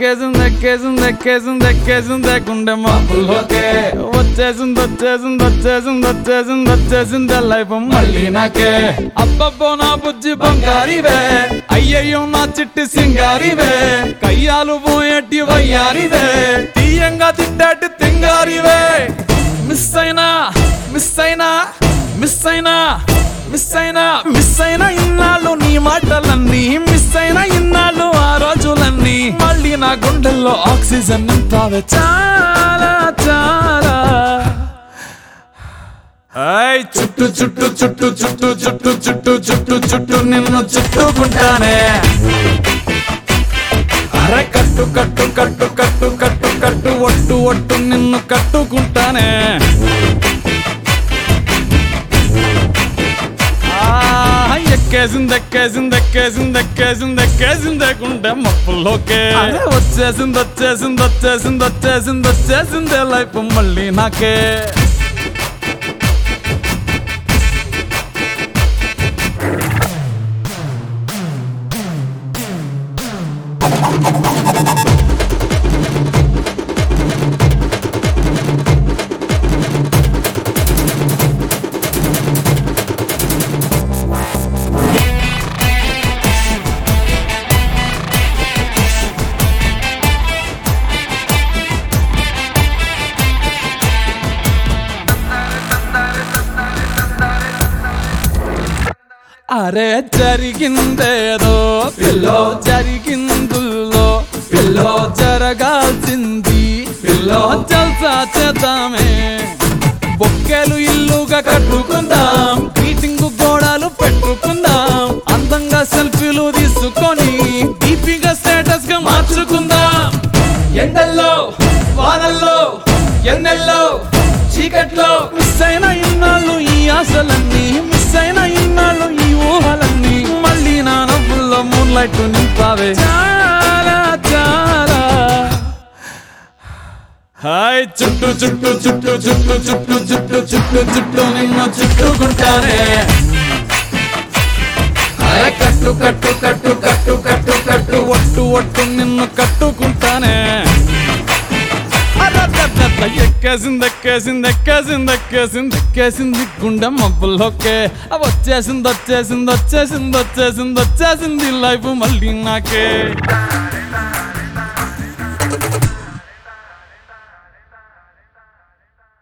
ఎక్కేసింది ఎక్కేసింది ఎక్కేసింది ఎక్కేసింది గుండె మాపుల్లోకే వచ్చేసింది వచ్చేసింది వచ్చేసింది వచ్చేసింది వచ్చేసింది లైఫ్ మళ్ళీ నాకే అబ్బబ్బో నా బుజ్జి బంగారివే అయ్యయ్యో నా చిట్టి సింగారివే కయ్యాలు పోయేటి వయ్యారివే తీయంగా తిట్టాటి తింగారివే మిస్ అయినా మిస్ అయినా మిస్ అయినా మిస్ అయినా మిస్ అయినా ఇన్నాళ్ళు నీ మాటలన్నీ మిస్ అయినా ఇన్నాళ్ళు ఆ రోజులన్నీ మళ్ళీ నా గుండెల్లో ఆక్సిజన్ నింపావే చాలా చాలా హాయ్ చుట్టు చుట్టు చుట్టు చుట్టు చుట్టు చుట్టు చుట్టు చుట్టు నిన్ను చుట్టుకుంటానే అరే కట్టు కట్టు కట్టు కట్టు కట్టు కట్టు ఒట్టు ఒట్టు నిన్ను కట్టుకుంటానే ఆ, ఎక్కేసింది ఎక్కేసింది ఎక్కేసింది ఎక్కేసింది ఎక్కేసింది గుండె మప్పుల్లోకే అరే వచ్చేసింది వచ్చేసింది వచ్చేసింది వచ్చేసింది వచ్చేసింది లైఫ్ మళ్ళీ నాకే అరే జరిగిందేదో పిల్లో జరిగిందుల్లో పిల్లో జరగాల్సింది పిల్లో జల్సా చేద్దామే బొక్కెలు ఇల్లుగా కట్టుకుందాం మీటింగ్ గోడలు పెట్టుకుందాం అందంగా సెల్ఫీలు తీసుకొని డీపీగా స్టేటస్ గా మార్చుకుందాం ఎండల్లో వానల్లో ఎన్నెల్లో చీకట్లో మిస్ అయిన ఇన్నాళ్ళు ఈ ఆశలన్నీ మిస్ అయిన ఇన్నాళ్ళు ఈ ఊహలన్నీ మళ్ళీ నా నవ్వుల్లో మూన్ లైట్ నింపావే చాలా చాలా హాయ్ చుట్టు చుట్టు చుట్టు చుట్టు చుట్టు చుట్టు చుట్టు చుట్టు నిన్ను చుట్టుకుంటానే అరే కట్టు కట్టు కట్టు కట్టు కట్టు కట్టు ఒట్టు ఒట్టు నిన్ను కట్టుకుంటానే అరరరరర, ఎక్కేసింది ఎక్కేసింది ఎక్కేసింది ఎక్కేసింది ఎక్కేసింది గుండె మబ్బుల్లోకే ఆ వచ్చేసింది వచ్చేసింది వచ్చేసింది వచ్చేసింది వచ్చేసింది లైఫ్ మళ్ళీ నాకే